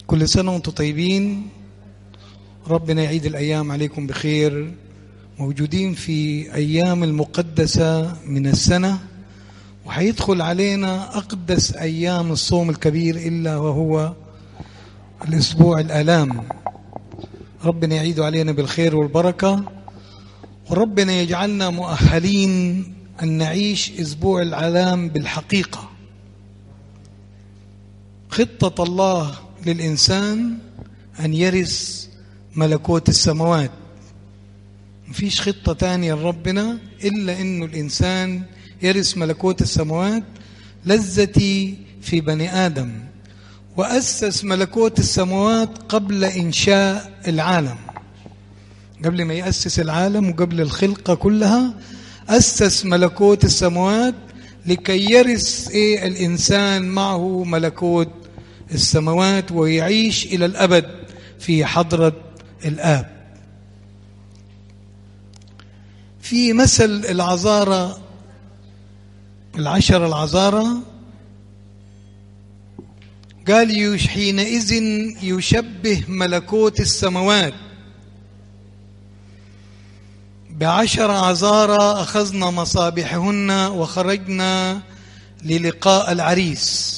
كل سنة وانتم طيبين ربنا يعيد الأيام عليكم بخير موجودين في أيام المقدسة من السنة وحيدخل علينا أقدس أيام الصوم الكبير إلا وهو الأسبوع الآلام ربنا يعيد علينا بالخير والبركة وربنا يجعلنا مؤهلين أن نعيش أسبوع الآلام بالحقيقة خطة الله للإنسان أن يرث ملكوت السماوات مفيش خطة تانية لربنا إلا أنه الإنسان يرث ملكوت السماوات لذتي في بني آدم وأسس ملكوت السماوات قبل إنشاء العالم قبل ما يأسس العالم وقبل الخلقة كلها أسس ملكوت السماوات لكي يرث إيه الإنسان معه ملكوت السماوات ويعيش إلى الأبد في حضرة الآب في مثل العذارى العشر العذارى قال حينئذ يشبه ملكوت السماوات بعشر عذارى أخذنا مصابيحهن وخرجنا للقاء العريس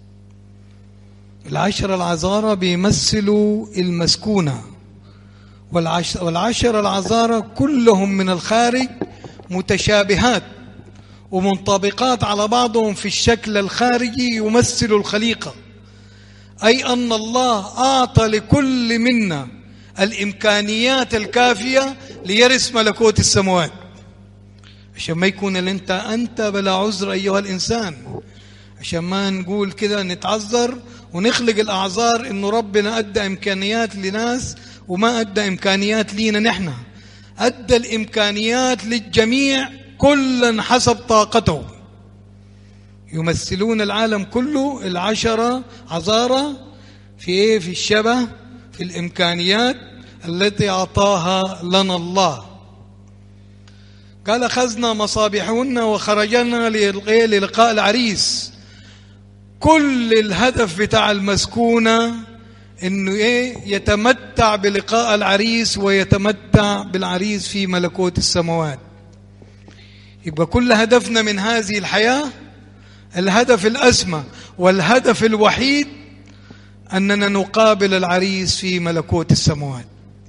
العشر العذارى بيمثلوا المسكونة والعشر, والعشر العذارى كلهم من الخارج متشابهات ومنطبقات على بعضهم في الشكل الخارجي يمثل الخليقة أي أن الله أعطى لكل منا الإمكانيات الكافية ليرث ملكوت السماوات عشان ما يكون أنت أنت بلا عذر أيها الإنسان عشان ما نقول كده نتعذر ونخلق الأعذار إنه ربنا أدى إمكانيات لناس وما أدى إمكانيات لينا نحن أدى الإمكانيات للجميع كلا حسب طاقته يمثلون العالم كله العشرة عذارى في إيه في الشبه في الإمكانيات التي أعطاها لنا الله قال أخذنا مصابيحهن وخرجنا للقاء العريس كل الهدف بتاع المسكونة انه ايه يتمتع بلقاء العريس ويتمتع بالعريس في ملكوت السماوات يبقى كل هدفنا من هذه الحياة الهدف الأسمى والهدف الوحيد أننا نقابل العريس في ملكوت السماوات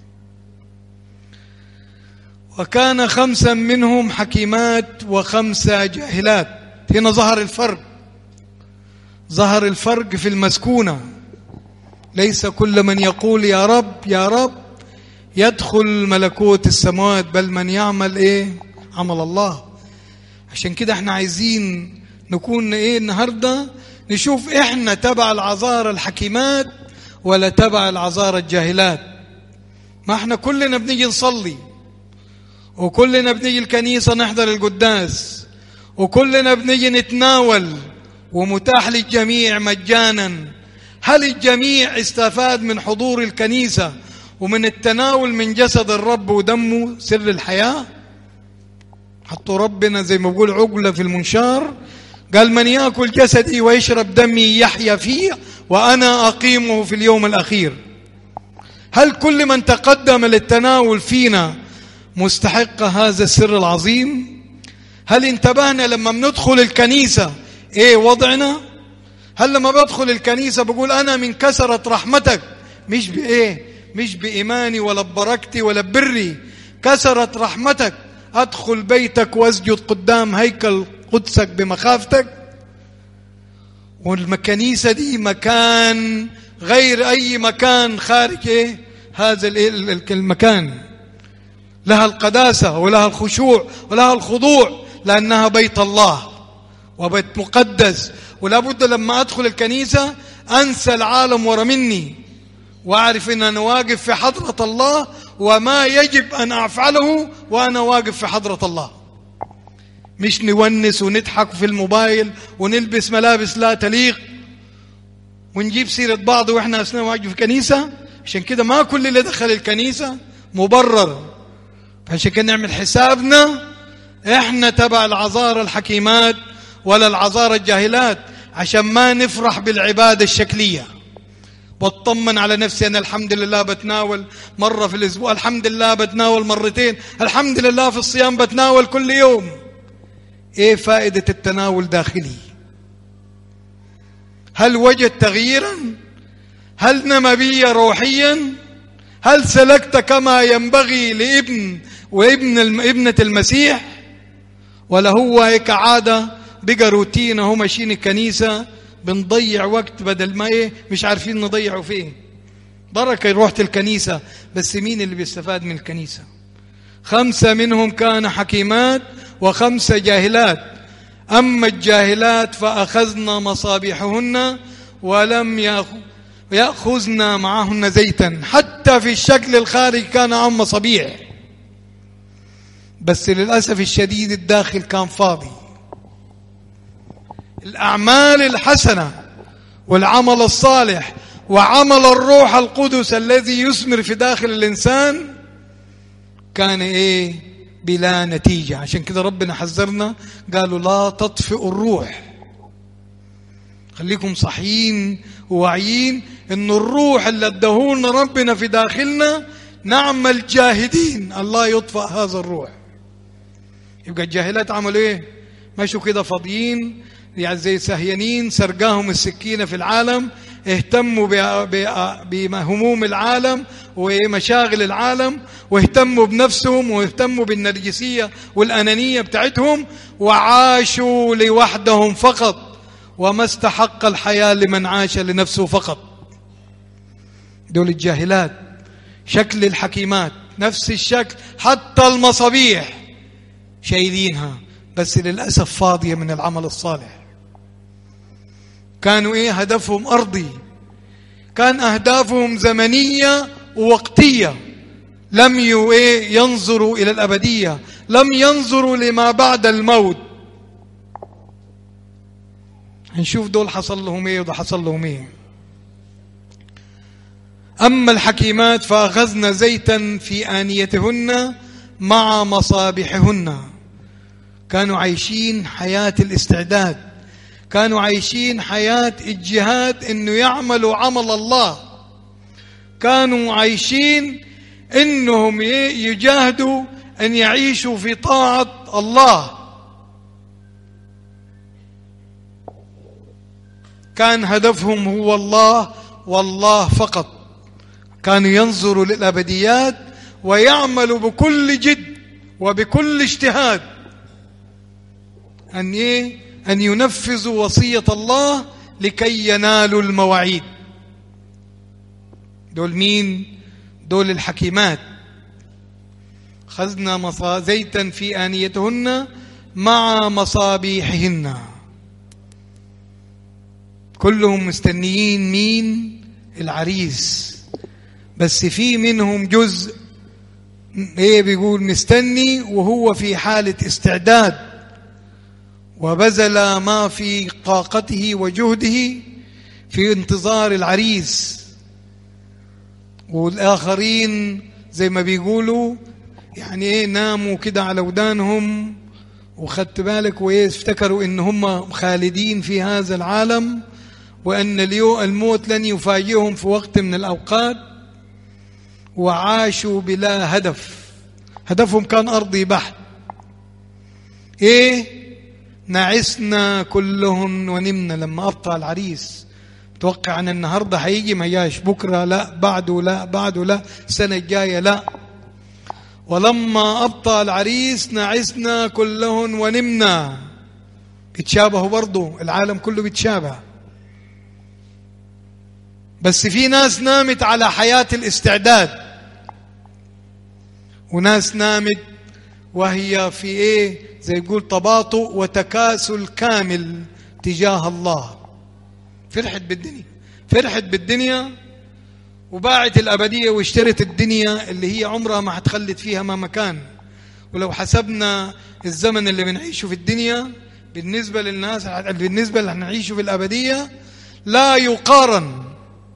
وكان خمسا منهم حكيمات وخمسة جاهلات هنا ظهر الفرق ظهر الفرق في المسكونة ليس كل من يقول يا رب يا رب يدخل ملكوت السماوات بل من يعمل ايه عمل الله عشان كده احنا عايزين نكون ايه النهارده نشوف احنا تبع العذارى الحكيمات ولا تبع العذارى الجاهلات ما احنا كلنا بنيجي نصلي وكلنا بنيجي الكنيسه نحضر القداس وكلنا بنيجي نتناول ومتاح للجميع مجانا هل الجميع استفاد من حضور الكنيسة ومن التناول من جسد الرب ودمه سر الحياة حطوا ربنا زي ما بقول عقلة في المنشار قال من يأكل جسدي ويشرب دمي يحيا فيه وأنا أقيمه في اليوم الأخير هل كل من تقدم للتناول فينا مستحق هذا السر العظيم هل انتبهنا لما بندخل الكنيسة ايه وضعنا هل لما بدخل الكنيسة بقول انا من كسرة رحمتك مش بايه مش بإيماني ولا ببركتي ولا ببري كسرت رحمتك أدخل بيتك وأسجد قدام هيكل قدسك بمخافتك والكنيسة دي مكان غير أي مكان خارج إيه؟ هذا المكان لها القداسة ولها الخشوع ولها الخضوع لأنها بيت الله وبيت مقدس ولا بد لما أدخل الكنيسة أنسى العالم ورا مني وأعرف أن أنا واقف في حضرة الله وما يجب أن أفعله وأنا واقف في حضرة الله مش نونس ونضحك في الموبايل ونلبس ملابس لا تليق ونجيب سيرة بعض وإحنا أثناء واقف في الكنيسة عشان كده ما كل اللي دخل الكنيسة مبرر عشان كده نعمل حسابنا إحنا تبع العذارى الحكيمات ولا العذارى الجاهلات عشان ما نفرح بالعبادة الشكلية واطمن على نفسي أنا الحمد لله بتناول مرة في الأسبوع الحمد لله بتناول مرتين الحمد لله في الصيام بتناول كل يوم إيه فائدة التناول داخلي هل وجد تغييرا هل نما بي روحيا هل سلكت كما ينبغي لابن وابن ابنة المسيح ولا هو هيك عادة بقى روتين هو ماشيين الكنيسة بنضيع وقت بدل ما ايه مش عارفين نضيعه فين بركة روحت الكنيسة بس مين اللي بيستفاد من الكنيسة خمسة منهم كان حكيمات وخمسة جاهلات أما الجاهلات فأخذنا مصابيحهن ولم يأخذنا معهن زيتا حتى في الشكل الخارجي كان عم مصابيح بس للأسف الشديد الداخل كان فاضي الأعمال الحسنة والعمل الصالح وعمل الروح القدس الذي يثمر في داخل الإنسان كان إيه بلا نتيجة عشان كده ربنا حذرنا قالوا لا تطفئوا الروح خليكم صحيين وواعيين ان الروح اللي ادهولنا ربنا في داخلنا نعمل جاهدين الله يطفئ هذا الروح يبقى الجاهلات عملوا ايه مشوا كده فاضيين يعني زي سهيانين سرقاهم السكينة في العالم اهتموا بهموم العالم ومشاغل العالم واهتموا بنفسهم واهتموا بالنرجسية والأنانية بتاعتهم وعاشوا لوحدهم فقط وما استحق الحياة لمن عاش لنفسه فقط دول الجاهلات شكل الحكيمات نفس الشكل حتى المصابيح شايلينها بس للأسف فاضية من العمل الصالح كانوا ايه هدفهم ارضي كان اهدافهم زمنيه ووقتيه لم ايه ينظروا الى الابديه لم ينظروا لما بعد الموت هنشوف دول حصل لهم ايه وده حصل لهم ايه اما الحكيمات فاخذن زيتا في انيتهن مع مصابيحهن كانوا عايشين حياه الاستعداد كانوا عايشين حياة الجهاد انه يعملوا عمل الله كانوا عايشين انهم يجاهدوا ان يعيشوا في طاعة الله كان هدفهم هو الله والله فقط كانوا ينظروا للابديات ويعملوا بكل جد وبكل اجتهاد ان ايه أن ينفذوا وصية الله لكي ينالوا المواعيد دول مين دول الحكيمات خذنا زيتا في آنيتهن مع مصابيحهن كلهم مستنيين مين العريس بس في منهم جزء ايه بيقول مستني وهو في حالة استعداد وبذل ما في طاقته وجهده في انتظار العريس والآخرين زي ما بيقولوا يعني ايه ناموا كده على ودانهم وخدت بالك وايه افتكروا ان هم خالدين في هذا العالم وان اليوم الموت لن يفاجئهم في وقت من الاوقات وعاشوا بلا هدف هدفهم كان ارضي بحت ايه نعسنا كلهن ونمنا لما أبطأ العريس توقع أن النهاردة هيجي ما جاش بكرة لا بعده لا بعده لا السنة الجاية لا ولما أبطأ العريس نعسنا كلهن ونمنا بيتشابهوا برضه العالم كله بيتشابه بس في ناس نامت على حياة الاستعداد وناس نامت وهي في ايه زي يقول تباطؤ وتكاسل كامل تجاه الله فرحت بالدنيا فرحت بالدنيا وباعت الأبدية واشترت الدنيا اللي هي عمرها ما هتخلد فيها ما مكان ولو حسبنا الزمن اللي بنعيشه في الدنيا بالنسبة للناس بالنسبة اللي هنعيشه في الأبدية لا يقارن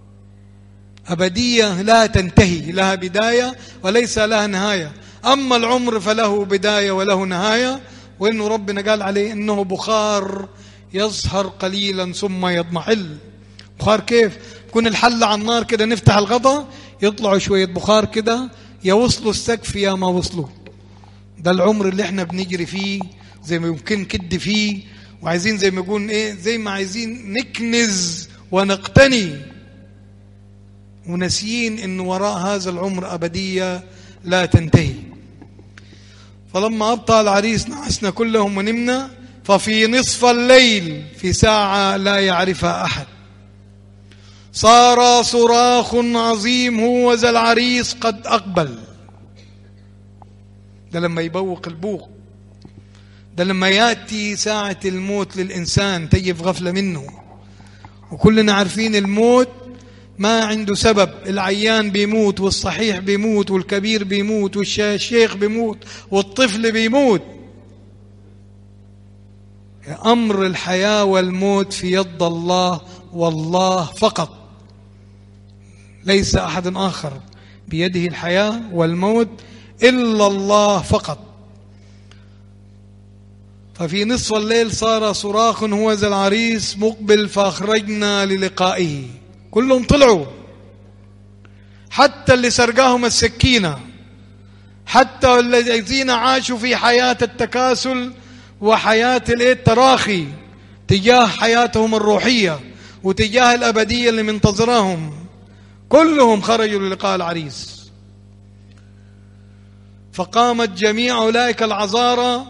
أبدية لا تنتهي لها بداية وليس لها نهاية أما العمر فله بداية وله نهاية وإنه ربنا قال عليه إنه بخار يظهر قليلا ثم يضمحل بخار كيف يكون الحلة على النار كده نفتح الغطا يطلعوا شوية بخار كده يا وصلوا السقف يا ما وصلوا ده العمر اللي احنا بنجري فيه زي ما يمكن كد فيه وعايزين زي ما يقول ايه زي ما عايزين نكنز ونقتني وناسيين ان وراء هذا العمر ابديه لا تنتهي فلما ابطا العريس نعسنا كلهم ونمنا ففي نصف الليل في ساعه لا يعرفها احد صار صراخ عظيم هو ذا العريس قد اقبل ده لما يبوق البوق ده لما ياتي ساعه الموت للانسان تجي في غفله منه وكلنا عارفين الموت ما عنده سبب العيان بيموت والصحيح بيموت والكبير بيموت والشيخ بيموت والطفل بيموت أمر الحياة والموت في يد الله والله فقط ليس أحد آخر بيده الحياة والموت إلا الله فقط ففي نصف الليل صار صراخ هو ذا العريس مقبل فأخرجنا للقائه كلهم طلعوا حتى اللي سرقاهم السكينة حتى الذين عاشوا في حياة التكاسل وحياة التراخي تجاه حياتهم الروحية وتجاه الأبدية اللي منتظراهم كلهم خرجوا للقاء العريس فقامت جميع أولئك العذارى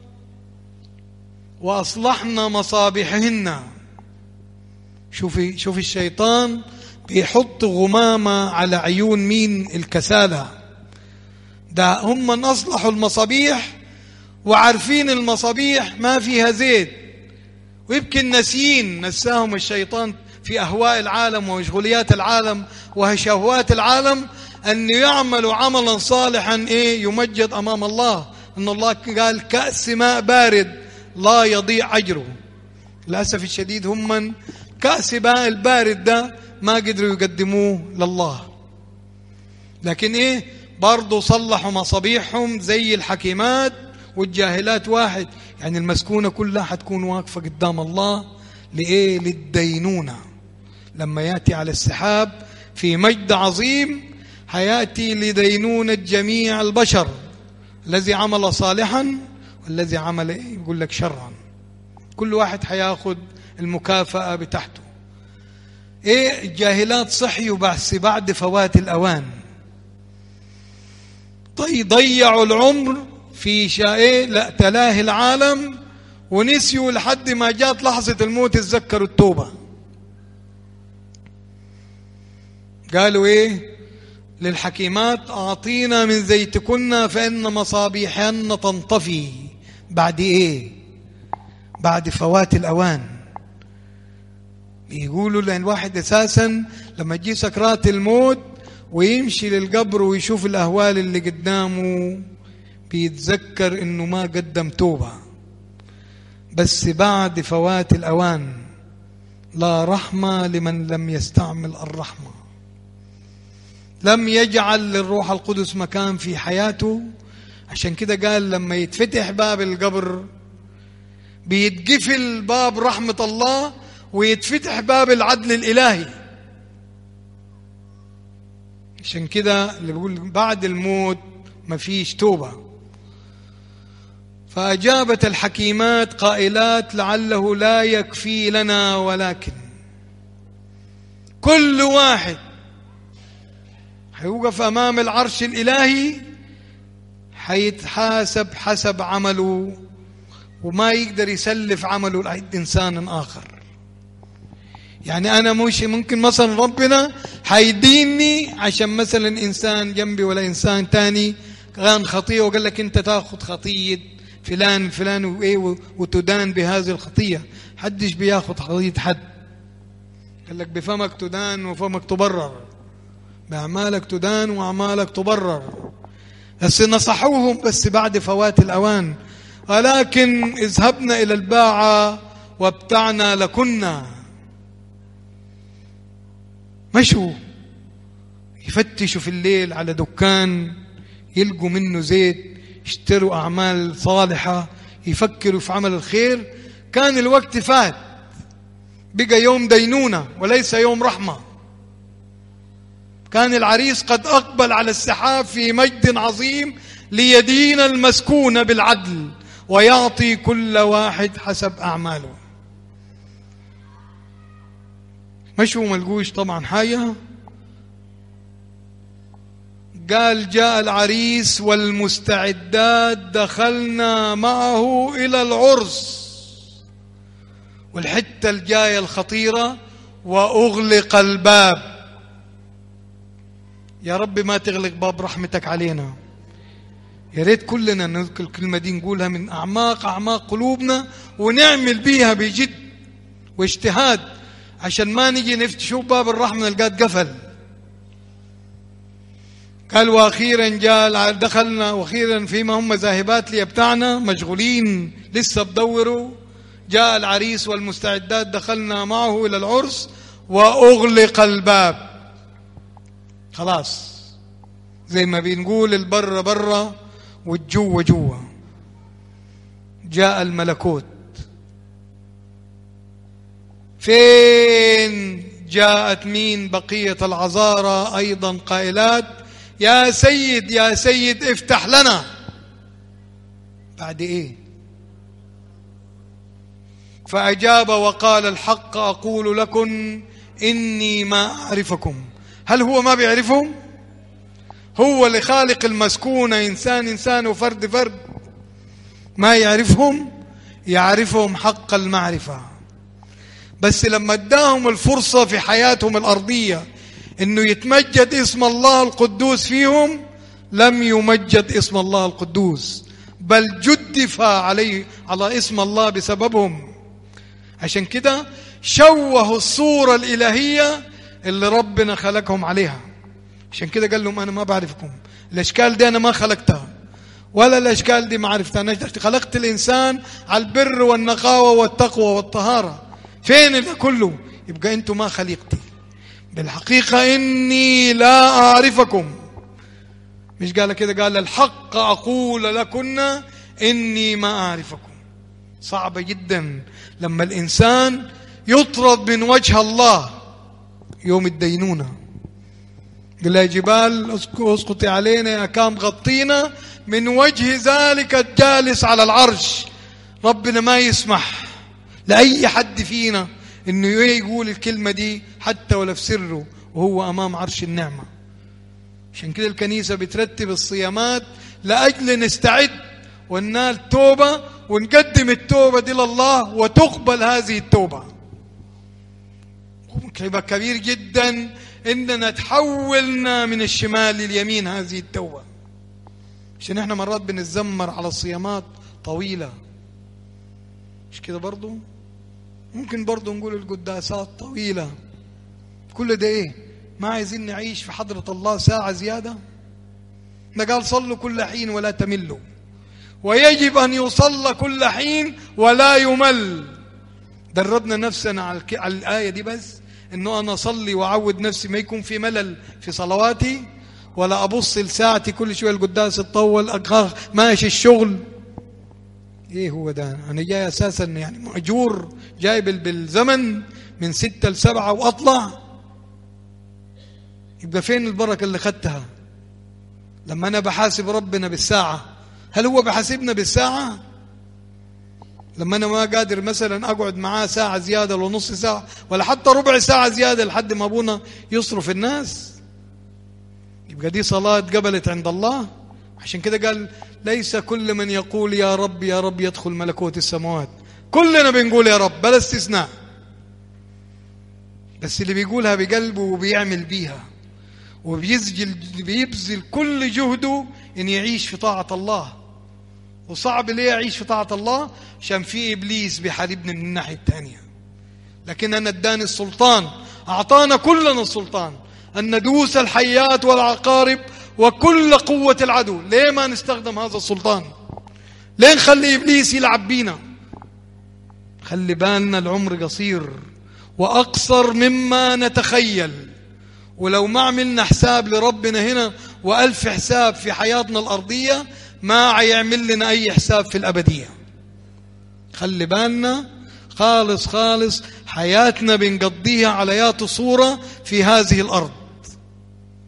وأصلحنا مصابيحهن شوفي شوفي الشيطان بيحط غمامة على عيون مين الكسالى ده هم من أصلحوا المصابيح وعارفين المصابيح ما فيها زيت ويمكن ناسيين نساهم الشيطان في أهواء العالم ومشغوليات العالم وشهوات العالم أن يعملوا عملا صالحا إيه يمجد أمام الله أن الله قال كأس ماء بارد لا يضيع أجره للأسف الشديد هم من كأس ماء البارد ده ما قدروا يقدموه لله لكن إيه برضو صلحوا مصابيحهم زي الحكيمات والجاهلات واحد يعني المسكونة كلها حتكون واقفة قدام الله لإيه للدينونة لما يأتي على السحاب في مجد عظيم حياتي لدينونة جميع البشر الذي عمل صالحا والذي عمل إيه يقول لك شرا كل واحد حياخد المكافأة بتاعته ايه الجاهلات صحيوا بس بعد فوات الاوان طيب ضيعوا العمر في شاء لا تلاهي العالم ونسيوا لحد ما جات لحظة الموت تذكروا التوبة قالوا ايه للحكيمات اعطينا من زيتكن فان مصابيحن تنطفي بعد ايه بعد فوات الاوان بيقولوا لان الواحد اساسا لما تجي سكرات الموت ويمشي للقبر ويشوف الاهوال اللي قدامه بيتذكر انه ما قدم توبه بس بعد فوات الاوان لا رحمه لمن لم يستعمل الرحمه لم يجعل للروح القدس مكان في حياته عشان كده قال لما يتفتح باب القبر بيتقفل باب رحمه الله ويتفتح باب العدل الالهي عشان كده اللي بيقول بعد الموت مفيش توبه فأجابت الحكيمات قائلات لعله لا يكفي لنا ولكن كل واحد هيوقف أمام العرش الإلهي حيتحاسب حسب عمله وما يقدر يسلف عمله لأي إنسان آخر يعني أنا مش ممكن مثلا ربنا حيديني عشان مثلا إنسان جنبي ولا إنسان تاني كان خطية وقال لك أنت تاخذ خطية فلان فلان وايه وتدان بهذه الخطيه حدش بياخذ خطيه حد قال لك بفمك تدان وفمك تبرر باعمالك تدان واعمالك تبرر بس نصحوهم بس بعد فوات الاوان ولكن اذهبنا الى الباعه وابتعنا لكنا مشوا يفتشوا في الليل على دكان يلقوا منه زيت يشتروا أعمال صالحة يفكروا في عمل الخير كان الوقت فات بقى يوم دينونة وليس يوم رحمة كان العريس قد أقبل على السحاب في مجد عظيم ليدين المسكون بالعدل ويعطي كل واحد حسب أعماله مشوا ملقوش طبعا حاجة قال جاء العريس والمستعدات دخلنا معه إلى العرس والحتة الجاية الخطيرة وأغلق الباب يا رب ما تغلق باب رحمتك علينا يا ريت كلنا نذكر الكلمة دي نقولها من أعماق أعماق قلوبنا ونعمل بيها بجد واجتهاد عشان ما نجي نشوف باب الرحمة نلقاه قفل قال واخيرا جاء دخلنا واخيرا فيما هم ذاهبات ليبتعنا مشغولين لسه بدوروا جاء العريس والمستعدات دخلنا معه الى العرس واغلق الباب خلاص زي ما بنقول البر برا والجو جوا جاء الملكوت فين جاءت مين بقية العذارى أيضا قائلات يا سيد يا سيد افتح لنا بعد ايه فأجاب وقال الحق أقول لكم إني ما أعرفكم هل هو ما بيعرفهم هو اللي خالق المسكونة إنسان إنسان وفرد فرد ما يعرفهم يعرفهم حق المعرفة بس لما اداهم الفرصة في حياتهم الأرضية انه يتمجد اسم الله القدوس فيهم لم يمجد اسم الله القدوس بل جدف عليه على اسم الله بسببهم عشان كده شوهوا الصورة الإلهية اللي ربنا خلقهم عليها عشان كده قال لهم أنا ما بعرفكم الأشكال دي أنا ما خلقتها ولا الأشكال دي ما عرفتها أنا خلقت الإنسان على البر والنقاوة والتقوى والطهارة فين ده كله يبقى أنتوا ما خلقتي بالحقيقة إني لا أعرفكم مش قال كده قال الحق أقول لكن إني ما أعرفكم صعبة جدا لما الإنسان يطرد من وجه الله يوم الدينونة قال يا جبال اسقطي علينا يا كام غطينا من وجه ذلك الجالس على العرش ربنا ما يسمح لأي حد فينا انه يقول الكلمة دي حتى ولا في سره وهو امام عرش النعمة عشان كده الكنيسة بترتب الصيامات لأجل نستعد وننال توبة ونقدم التوبة دي لله وتقبل هذه التوبة يبقى كبير جدا اننا تحولنا من الشمال لليمين هذه التوبة عشان احنا مرات بنتذمر على الصيامات طويلة مش كده برضو ممكن برضو نقول القداسات طويلة كل ده ايه ما عايزين نعيش في حضرة الله ساعة زيادة ده قال صلوا كل حين ولا تملوا ويجب أن يصلى كل حين ولا يمل دربنا نفسنا على, الك... على الآية دي بس إنه أنا أصلي وأعود نفسي ما يكون في ملل في صلواتي ولا أبص لساعتي كل شوية القداس تطول أقهر ماشي الشغل ايه هو ده انا جاي اساسا يعني مأجور جاي بالزمن من ستة لسبعة واطلع يبقى فين البركة اللي خدتها لما انا بحاسب ربنا بالساعة هل هو بحاسبنا بالساعة لما انا ما قادر مثلا اقعد معاه ساعة زيادة ولا نص ساعة ولا حتى ربع ساعة زيادة لحد ما ابونا يصرف الناس يبقى دي صلاة قبلت عند الله عشان كده قال ليس كل من يقول يا رب يا رب يدخل ملكوت السماوات كلنا بنقول يا رب بلا استثناء بس اللي بيقولها بقلبه وبيعمل بيها وبيسجل بيبذل كل جهده ان يعيش في طاعة الله وصعب ليه يعيش في طاعة الله عشان في ابليس بيحاربنا من الناحية الثانية لكن انا اداني السلطان اعطانا كلنا السلطان ان ندوس الحيات والعقارب وكل قوة العدو ليه ما نستخدم هذا السلطان ليه نخلي إبليس يلعب بينا خلي بالنا العمر قصير وأقصر مما نتخيل ولو ما عملنا حساب لربنا هنا وألف حساب في حياتنا الأرضية ما هيعمل لنا أي حساب في الأبدية خلي بالنا خالص خالص حياتنا بنقضيها على يات صورة في هذه الأرض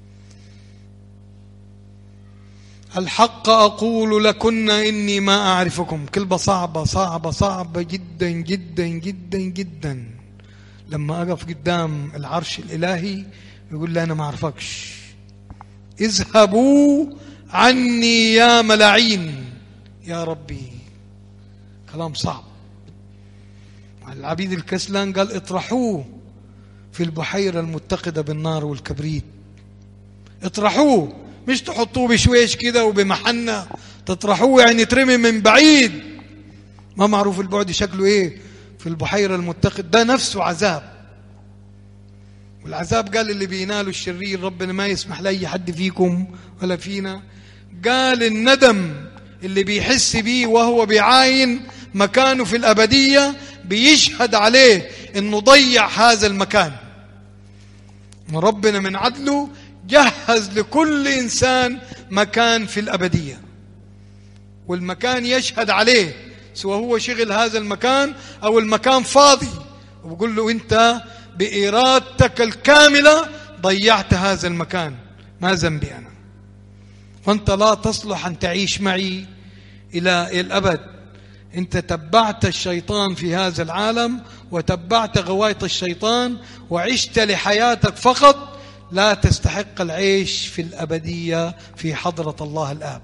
الحق أقول لكن إني ما أعرفكم كلمة صعبة صعبة صعبة جدا جدا جدا جدا لما أقف قدام العرش الإلهي يقول لي أنا ما أعرفكش اذهبوا عني يا ملاعين يا ربي كلام صعب العبيد الكسلان قال اطرحوه في البحيرة المتقدة بالنار والكبريت اطرحوه مش تحطوه بشويش كده وبمحنة تطرحوه يعني ترمي من بعيد ما معروف البعد شكله ايه في البحيرة المتقد ده نفسه عذاب والعذاب قال اللي بيناله الشرير ربنا ما يسمح لأي حد فيكم ولا فينا قال الندم اللي بيحس بيه وهو بيعاين مكانه في الأبدية بيشهد عليه انه ضيع هذا المكان ربنا من عدله جهز لكل انسان مكان في الابديه والمكان يشهد عليه سواء هو شغل هذا المكان او المكان فاضي وبقول له انت بارادتك الكامله ضيعت هذا المكان ما ذنبي انا فانت لا تصلح ان تعيش معي الى الابد انت تبعت الشيطان في هذا العالم وتبعت غوايه الشيطان وعشت لحياتك فقط لا تستحق العيش في الابديه في حضره الله الاب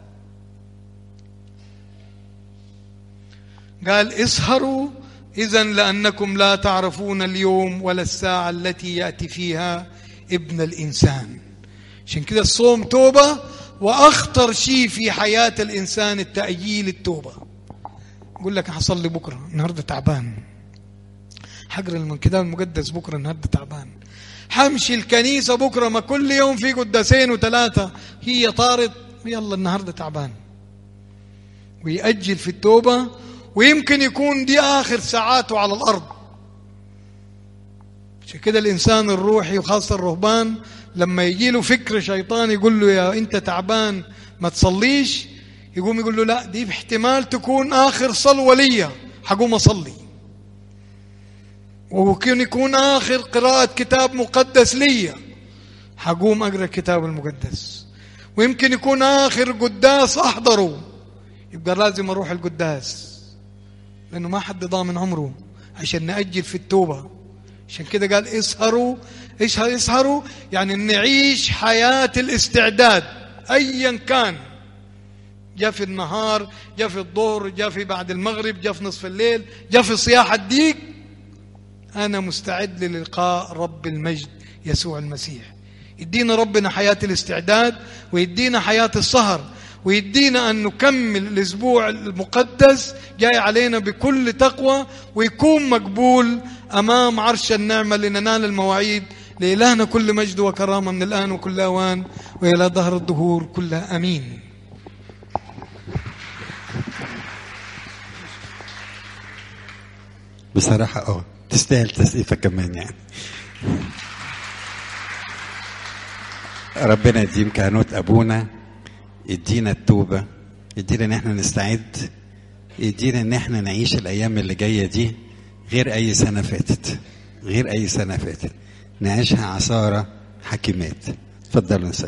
قال اسهروا اذا لانكم لا تعرفون اليوم ولا الساعه التي ياتي فيها ابن الانسان عشان كده الصوم توبه واخطر شيء في حياه الانسان التاجيل التوبه يقول لك هصلي بكره النهارده تعبان حقرا من الكتاب المقدس بكره النهارده تعبان حمشي الكنيسه بكره ما كل يوم في قداسين وثلاثه هي طارت يلا النهارده تعبان ويأجل في التوبه ويمكن يكون دي اخر ساعاته على الارض عشان كده الانسان الروحي وخاصه الرهبان لما يجي له فكر شيطان يقول له يا انت تعبان ما تصليش يقوم يقول له لا دي احتمال تكون آخر صلوة لي حقوم أصلي وممكن يكون آخر قراءة كتاب مقدس لي حقوم أقرأ الكتاب المقدس ويمكن يكون آخر قداس أحضره يبقى لازم أروح القداس لأنه ما حد ضامن عمره عشان نأجل في التوبة عشان كده قال اسهروا اسهروا يعني نعيش حياة الاستعداد أيا كان جاء في النهار جاء في الظهر جاء في بعد المغرب جاء في نصف الليل جاء في صياح الديك أنا مستعد للقاء رب المجد يسوع المسيح يدينا ربنا حياة الاستعداد ويدينا حياة السهر ويدينا أن نكمل الأسبوع المقدس جاي علينا بكل تقوى ويكون مقبول أمام عرش النعمة لننال المواعيد لإلهنا كل مجد وكرامة من الآن وكل أوان وإلى ظهر الدهور كلها أمين بصراحة اه تستاهل تسقيفة كمان يعني ربنا يديم كهنوت أبونا يدينا التوبة يدينا إن احنا نستعد يدينا إن احنا نعيش الأيام اللي جاية دي غير أي سنة فاتت غير أي سنة فاتت نعيشها عصارة حكيمات اتفضلوا نسأل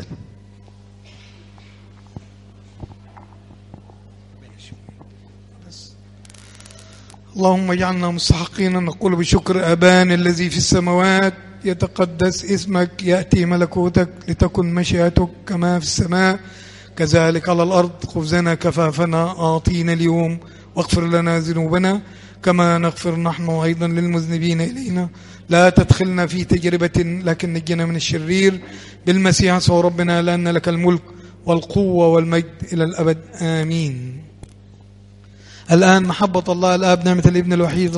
اللهم اجعلنا مستحقين أن نقول بشكر أبان الذي في السماوات يتقدس اسمك يأتي ملكوتك لتكن مشيئتك كما في السماء كذلك على الأرض خبزنا كفافنا أعطينا اليوم واغفر لنا ذنوبنا كما نغفر نحن أيضا للمذنبين إلينا لا تدخلنا في تجربة لكن نجنا من الشرير بالمسيح صلى ربنا لأن لك الملك والقوة والمجد إلى الأبد آمين الآن محبة الله الآب نعمة الابن الوحيد